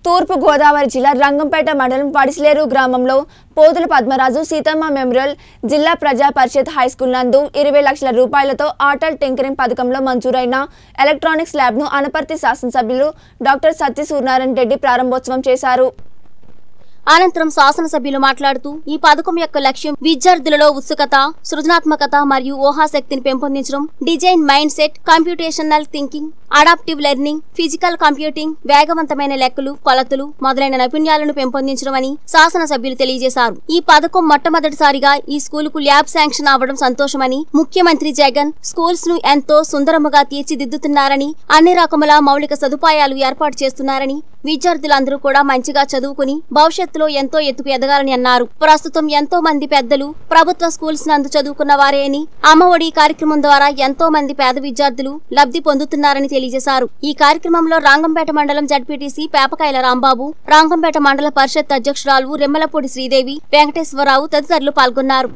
తూర్పు గోదావరి జిల్లా రంగంపేట మండలం వడిసిలేరు గ్రామంలో పోతుల పద్మరాజు సీతమ్మ మెమోరియల్ జిల్లా ప్రజా పరిషత్ హైస్కూల్ నందు ఇరవై లక్షల రూపాయలతో ఆటల్ టింకరింగ్ పథకంలో మంజూరైన ఎలక్ట్రానిక్స్ ల్యాబ్ను అనపర్తి శాసనసభ్యులు డాక్టర్ సత్య సూర్యనారాయణ రెడ్డి ప్రారంభోత్సవం చేశారు అనంతరం శాసనసభ్యులు మాట్లాడుతూ ఈ పథకం యొక్క లక్ష్యం విద్యార్థులలో ఉత్సుకత సృజనాత్మకత మరియు ఊహాశక్తిని పెంపొందించడం design mindset computational thinking adaptive learning physical computing వేగవంతమైన లెక్కలు కొలతలు మొదలైన నైపుణ్యాలను పెంపొందించడం అని శాసనసభ్యులు తెలియజేశారు ఈ పథకం మొట్టమొదటిసారిగా ఈ స్కూలుకు ల్యాబ్ శాంక్షన్ అవ్వడం సంతోషమని ముఖ్యమంత్రి జగన్ స్కూల్స్ ను ఎంతో సుందరముగా తీర్చిదిద్దుతున్నారని అన్ని రకముల మౌలిక సదుపాయాలు ఏర్పాటు చేస్తున్నారని విద్యార్థులందరూ కూడా మంచిగా చదువుకుని భవిష్యత్తులో ఎంతో ఎత్తుకు ఎదగాలని అన్నారు ప్రస్తుతం ఎంతో మంది పెద్దలు ప్రభుత్వ స్కూల్స్ నందు చదువుకున్న వారే అని అమ్మఒడి కార్యక్రమం ద్వారా ఎంతో మంది పేద విద్యార్థులు లబ్ధి పొందుతున్నారని తెలియజేశారు ఈ కార్యక్రమంలో రాంగంపేట మండలం జడ్పీటీసీ పేపకాయల రాంబాబు రాంగంపేట మండల పరిషత్ అధ్యక్షురాలు రెమ్మలపూడి శ్రీదేవి వెంకటేశ్వరరావు తదితరులు పాల్గొన్నారు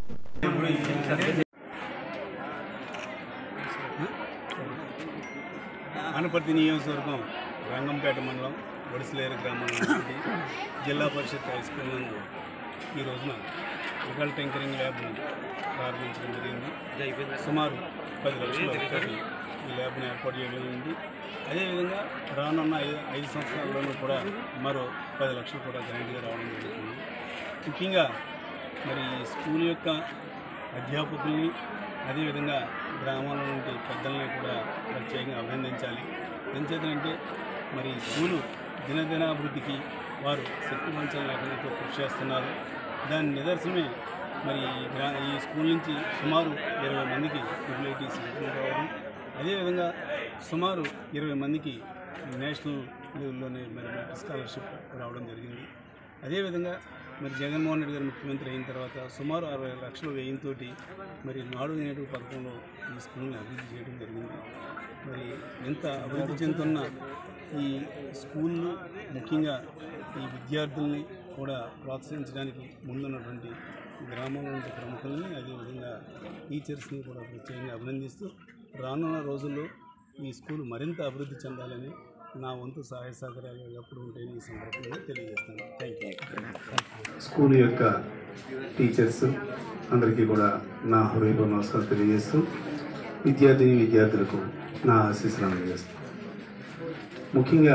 ఆనపర్తి నియోజకవర్గం రంగంపేట మండలం ఒడిసిలేరు గ్రామం నుండి జిల్లా పరిషత్ హై స్కూల్ నందు ఈ రోజున రికల్ టింకరింగ్ ల్యాబ్ను ప్రారంభించడం జరిగింది సుమారు పది లక్షల రూపాయలు ఈ ల్యాబ్ను ఏర్పాటు చేయడం జరిగింది అదేవిధంగా రానున్న ఐదు ఐదు సంవత్సరాల్లోనూ కూడా మరో పది లక్షలు కూడా గ్రాంట్గా రావడం జరుగుతుంది ముఖ్యంగా మరి ఈ స్కూల్ యొక్క అధ్యాపకుల్ని అదేవిధంగా గ్రామాల నుండి పెద్దల్ని కూడా ప్రత్యేకంగా అభినందించాలి ఎంచేతంటే మరి ఈ స్కూలు దినదినాభివృద్ధికి వారు శక్తి వంచన లేకుండా కృషి చేస్తున్నారు దాని నిదర్శనమే మరి ఈ గ్రా ఈ స్కూల్ నుంచి సుమారు ఇరవై మందికి ట్రిపుల్ సీట్లు రావడం అదేవిధంగా సుమారు ఇరవై మందికి నేషనల్ లెవెల్లోనే మరి మెరిట్ స్కాలర్షిప్ రావడం జరిగింది అదేవిధంగా మరి జగన్మోహన్ రెడ్డి గారు ముఖ్యమంత్రి అయిన తర్వాత సుమారు అరవై లక్షల వ్యయంతో మరి నాడు నేడు పథకంలో ఈ స్కూల్ని అభివృద్ధి చేయడం జరిగింది మరి ఎంత అభివృద్ధి చెందుతున్న ఈ స్కూళ్ళు ముఖ్యంగా ఈ విద్యార్థుల్ని కూడా ప్రోత్సహించడానికి ముందున్నటువంటి గ్రామంలో ఉండే ప్రముఖుల్ని అదేవిధంగా టీచర్స్ని కూడా ప్రత్యేకంగా అభినందిస్తూ రానున్న రోజుల్లో ఈ స్కూల్ మరింత అభివృద్ధి చెందాలని నా వంతు సహాయ సహకారాలు ఎప్పుడు ఉంటాయని ఈ సందర్భంగా తెలియజేస్తాను థ్యాంక్ యూ స్కూల్ యొక్క టీచర్స్ అందరికీ కూడా నా హృదయపూర్వ నమస్కారం తెలియజేస్తూ విద్యార్థిని విద్యార్థులకు నా ఆశీస్సులు అందజేస్తాను ముఖ్యంగా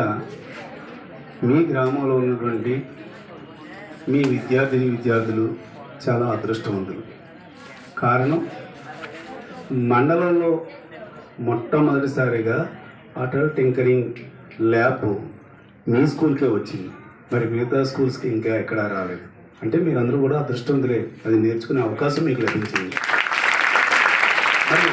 మీ గ్రామంలో ఉన్నటువంటి మీ విద్యార్థిని విద్యార్థులు చాలా అదృష్టవంతులు కారణం మండలంలో మొట్టమొదటిసారిగా అటల్ టింకరింగ్ ల్యాబ్ మీ స్కూల్కే వచ్చింది మరి మిగతా స్కూల్స్కి ఇంకా ఎక్కడా రాలేదు అంటే మీరందరూ కూడా అదృష్టవంతులే అది నేర్చుకునే అవకాశం మీకు లభించింది మరి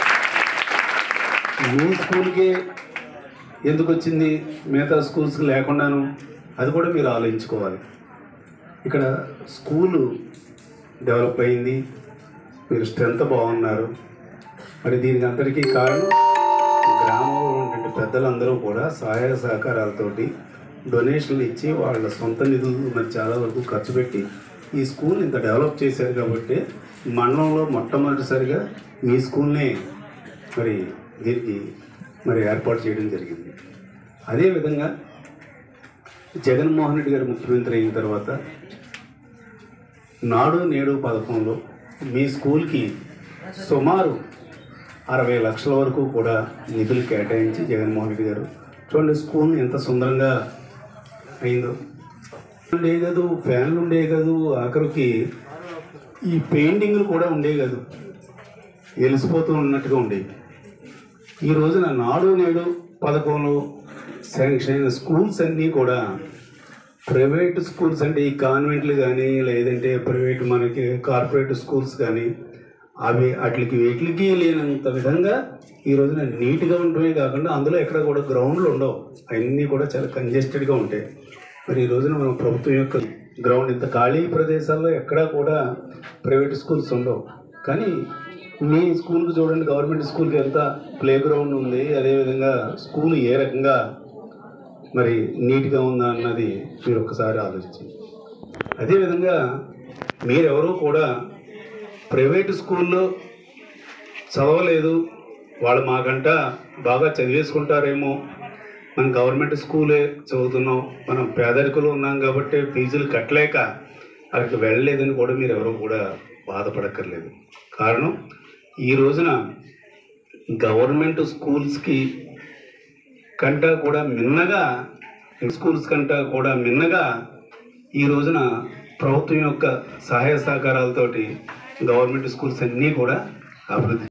మీ స్కూల్కే ఎందుకు వచ్చింది మిగతా స్కూల్స్కి లేకుండాను అది కూడా మీరు ఆలోచించుకోవాలి ఇక్కడ స్కూలు డెవలప్ అయింది మీరు స్ట్రెంత్ బాగున్నారు మరి దీనికి అందరికీ కారణం గ్రామంలో ఉన్నటువంటి పెద్దలందరూ కూడా సహాయ సహకారాలతోటి డొనేషన్లు ఇచ్చి వాళ్ళ సొంత నిధులు మరి చాలా వరకు ఖర్చు పెట్టి ఈ స్కూల్ ఇంత డెవలప్ చేశారు కాబట్టి మండలంలో మొట్టమొదటిసారిగా మీ స్కూల్నే మరి దీనికి మరి ఏర్పాటు చేయడం జరిగింది అదేవిధంగా జగన్మోహన్ రెడ్డి గారు ముఖ్యమంత్రి అయిన తర్వాత నాడు నేడు పథకంలో మీ స్కూల్కి సుమారు అరవై లక్షల వరకు కూడా నిధులు కేటాయించి జగన్మోహన్ రెడ్డి గారు చూడండి స్కూల్ని ఎంత సుందరంగా అయిందో ఉండే కాదు ఫ్యాన్లు ఉండే కాదు ఆఖరికి ఈ పెయింటింగ్లు కూడా ఉండే కాదు వెలిసిపోతూ ఉన్నట్టుగా ఉండేవి ఈ రోజున నాడు నేడు పథకంలో శాంక్షన్ అయిన స్కూల్స్ అన్నీ కూడా ప్రైవేట్ స్కూల్స్ అంటే ఈ కాన్వెంట్లు కానీ లేదంటే ప్రైవేట్ మనకి కార్పొరేట్ స్కూల్స్ కానీ అవి వాటికి వీటికి లేనంత విధంగా ఈ రోజున నీట్గా ఉండటమే కాకుండా అందులో ఎక్కడ కూడా గ్రౌండ్లు ఉండవు అవన్నీ కూడా చాలా కంజెస్టెడ్గా ఉంటాయి మరి ఈ రోజున మన ప్రభుత్వం యొక్క గ్రౌండ్ ఇంత ఖాళీ ప్రదేశాల్లో ఎక్కడా కూడా ప్రైవేట్ స్కూల్స్ ఉండవు కానీ మీ స్కూల్కి చూడండి గవర్నమెంట్ స్కూల్కి ఎంత ప్లే గ్రౌండ్ ఉంది అదేవిధంగా స్కూల్ ఏ రకంగా మరి నీట్గా ఉందా అన్నది మీరు ఒకసారి ఆలోచించండి అదేవిధంగా మీరెవరూ కూడా ప్రైవేట్ స్కూల్లో చదవలేదు వాళ్ళు మాకంట బాగా చదివేసుకుంటారేమో మనం గవర్నమెంట్ స్కూలే చదువుతున్నాం మనం పేదరికలో ఉన్నాం కాబట్టి ఫీజులు కట్టలేక అక్కడికి వెళ్ళలేదని కూడా మీరు ఎవరు కూడా బాధపడక్కర్లేదు కారణం ఈ రోజున గవర్నమెంట్ స్కూల్స్కి కంటే కూడా మిన్నగా స్కూల్స్ కంటే కూడా మిన్నగా ఈ రోజున ప్రభుత్వం యొక్క సహాయ సహకారాలతోటి గవర్నమెంట్ స్కూల్స్ అన్నీ కూడా అభివృద్ధి